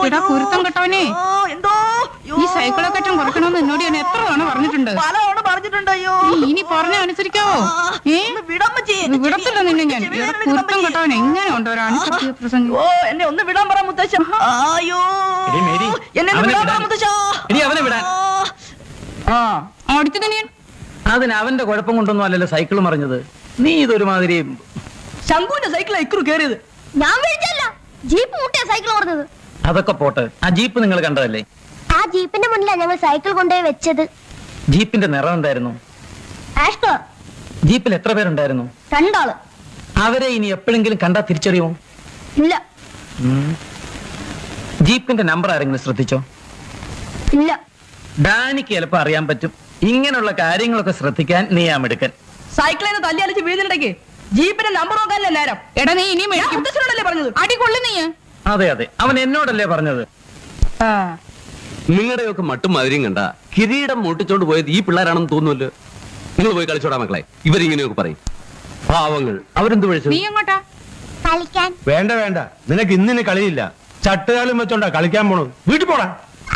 എടാ കുരുത്തം കെട്ടവനെ ഓ, എന്തോ അയ്യോ. ഈ സൈക്കിളൊക്കെ അറ്റം കുറയ്ക്കണമെന്ന് എന്നോട് ഞാൻ എത്ര തവണ പറഞ്ഞിട്ടുണ്ട് പലതവണ പറഞ്ഞിട്ടുണ്ട് അയ്യോ നീ ഇനി പറഞ്ഞ അനുസരിക്കാവോ ഏ ഒന്ന് വിടമ്മച്ചി ഇത് വിടത്തില്ല നിന്നെ ഞാൻ ചെവി എടാ വേദന കുരുത്തം എടുക്കുമ്പോ കെട്ടവൻ എങ്ങനെ ഉണ്ടോ ഒരു അണിസത്യ പ്രസംഗം ഓ എന്നെ ഒന്ന് വിടാൻ പറ മുത്തശ്ശ അയ്യോ എടീ മേരി, എന്നെ ഒന്ന് അവനെ വിടാൻ പറ വിടാൻ. മുത്തശ്ശ എടീ, അവനെ വിടാൻ. ആ അടിച്ചു തന്നെ ഞാൻ അതിന് അവന്റെ കുഴപ്പം കൊണ്ടൊന്നും അല്ലല്ലോ സൈക്കിൾ മറിഞ്ഞത് നീ ഇതൊരുമാതിരി ശംഖുവിന്റെ സൈക്കിളാ ഇക്കുറു കേറിയത് ഞാൻ വിളിച്ചല്ല ജീപ്പ് മുട്ടിയ സൈക്കിൾ ഓടുന്നത് അതൊക്കെ പോട്ടെ ആ ജീപ്പ് നിങ്ങൾ കണ്ടതല്ലേ ആ ജീപ്പിന്റെ മുന്നിലാണ് ഞങ്ങൾ സൈക്കിൾ കൊണ്ടുപോയി വെച്ചത് ജീപ്പിന്റെ നിറം എന്തായിരുന്നു ആഷ് കളർ ജീപ്പിൽ എത്ര പേരുണ്ടായിരുന്നു രണ്ടാള് അവരെ ഇനി എപ്പോഴെങ്കിലും കണ്ടാ തിരിച്ചറിയുമോ ഇല്ല ഉം. ജീപ്പിന്റെ നമ്പർ ആരെങ്കിലും ശ്രദ്ധിച്ചോ ഇല്ല ഡാനിക്ക് ചിലപ്പോ അറിയാൻ പറ്റും ഇങ്ങനെയുള്ള കാര്യങ്ങളൊക്കെ ശ്രദ്ധിക്കാൻ നീ ആ മിടുക്കൻ സൈക്കിളിൽ നിന്ന് തല്ലി അലിച്ച് വീഴുന്നുണ്ടെങ്കിൽ ജീപ്പിന്റെ നമ്പർ നോക്കാനല്ലേ നേരം എടാ നീ ഇനിയും ഞാൻ മേടിക്കും മുത്തശ്ശനോടല്ലേ പറഞ്ഞത് അടി കൊള്ളു നീ അതെ അതെ അവൻ എന്നോടല്ലേ പറഞ്ഞത് ആ നിങ്ങളുടെയൊക്കെ മട്ടും മധുരം കണ്ട കിരീടം മുട്ടിച്ചോണ്ട് പോയത് ഈ പിള്ളേരാണെന്ന് തോന്നുമല്ലോ നിങ്ങൾ പോയി കളിച്ചോടാ മക്കളെ ഇവരിങ്ങനെയൊക്കെ പറയും പാവങ്ങൾ അവരെന്ത് വിളിച്ചു നീ എങ്ങോട്ടാ കളിക്കാൻ വേണ്ട വേണ്ട നിനക്ക് ഇന്നിന് കളിയില്ല ചട്ടുകാലും വെച്ചോണ്ടാ കളിക്കാൻ പോണത് വീട്ടിൽ പോടാ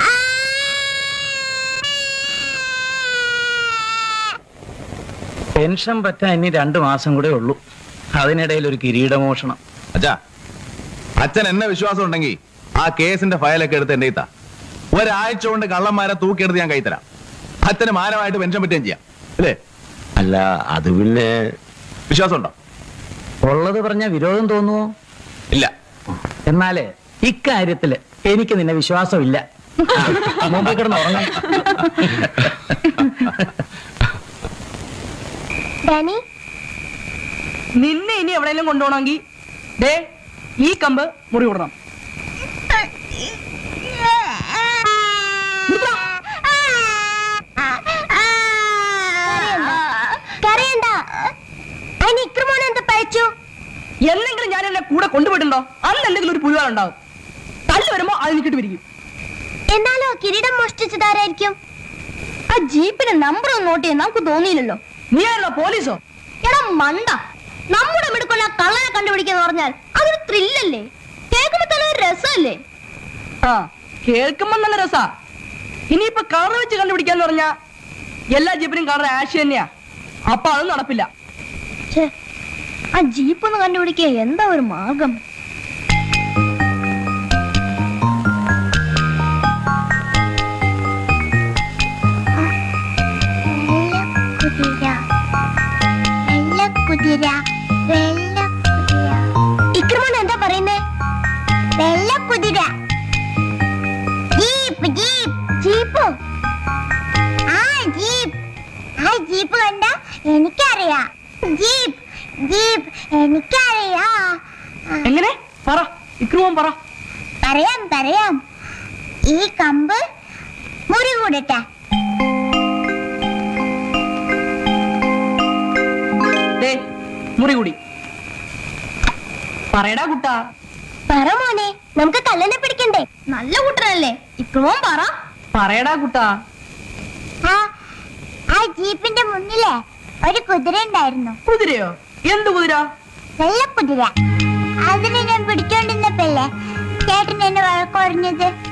പെൻഷൻ പറ്റാൻ ഇനി രണ്ടു മാസം കൂടെ ഉള്ളൂ അതിനിടയിൽ ഒരു കിരീടമോഷണം അച്ഛാ അച്ഛൻ എന്നെ വിശ്വാസം ഉണ്ടെങ്കിൽ ആ കേസിന്റെ ഫയലൊക്കെ എടുത്ത് എന്റെ ഇത്താ ഒരാഴ്ച കൊണ്ട് കള്ളന്മാരെ തൂക്കിയെടുത്ത് ഞാൻ കൈത്തരാം അച്ഛന് മാനമായിട്ട് പെൻഷൻ പറ്റുകയും ചെയ്യാം അല്ലേ അല്ല അത് പിന്നെ വിശ്വാസം ഉണ്ടോ ഉള്ളത് പറഞ്ഞ വിരോധം തോന്നുവോ ഇല്ല എന്നാലേ ഇക്കാര്യത്തില് എനിക്ക് നിന്നെ വിശ്വാസമില്ല മുമ്പിൽ കിടന്ന് ഉറങ്ങാം ഡാനി നിന്നെ ഇനി എവിടെയെങ്കിലും കൊണ്ടുപോകണമെങ്കിൽ ദേ ഈ കമ്പ് മുറി വിടണം കരയണ്ട അതിന് ഇക്രമോനെ എന്താ പഴിച്ചു എന്നെങ്കിലും ഞാൻ എന്നെ കൂടെ കൊണ്ടുപോയിട്ടുണ്ടോ അന്ന് എന്തെങ്കിലും ഒരു പുഴുവാളുണ്ടാവും തല്ല് വരുമ്പോ അത് നിൽക്കിട്ട് പിരിക്കും എന്നാലോ കിരീടം മോഷ്ടിച്ചതാരായിരിക്കും ആ ജീപ്പിന്റെ നമ്പർ ഒന്ന് നോട്ട് ചെയ്യാൻ നമുക്ക് തോന്നിയില്ലല്ലോ നീ ആയിരുന്നോ പോലീസോ എടാ മണ്ട നമ്മുടെ മിടുക്കൊള്ള കള്ളനെ കണ്ടുപിടിക്കാന്ന് പറഞ്ഞാൽ അതൊരു ത്രില്ലല്ലേ കേൾക്കുമ്പോ തന്നെ ഒരു രസമല്ലേ ആ കേൾക്കുമ്പോ നല്ല രസാ ഇനിയിപ്പൊ കളർ വെച്ച് കണ്ടുപിടിക്കാന്ന് പറഞ്ഞാ എല്ലാ ജീപ്പിനും കളർ ആഷ് തന്നെയാ അപ്പൊ അത് നടപ്പില്ല ഛേ, ആ ജീപ്പ് ഒന്ന് കണ്ടുപിടിക്കുക എന്താ ഒരു മാർഗം ഇക്രമോൻ എന്താ പറയുന്നേ വെള്ളക്കുതിര ജീപ്പ് ജീപ്പ് ജീപ്പോ ആ ജീപ്പ് ആ ജീപ്പ് കണ്ട എനിക്കറിയാം ജീപ്പ് ജീപ്പ് എനിക്കറിയാം ആ, എങ്ങനെ പറ ഇക്രുമോൻ പറ പറയാം പറയാം ഈ കമ്പ് മുറി കൂടട്ടെ ദേ മുറി കൂടി പറയടാ കുട്ടാ പറ മോനെ നമുക്ക് കള്ളനെ പിടിക്കണ്ടേ നല്ല കൂട്ടനല്ലേ ഇക്രമോൻ പറ പറയടാ കുട്ടാ ആ ആ ജീപ്പിന്റെ മുന്നിലെ ഒരു കുതിര ഉണ്ടായിരുന്നു കുതിരയോ എന്ത് കുതിര വെള്ളക്കുതിര അതിനെ ഞാൻ പിടിച്ചോണ്ടിരുന്നപ്പോഴല്ലേ ചേട്ടൻ എന്നെ വഴക്കുറഞ്ഞത്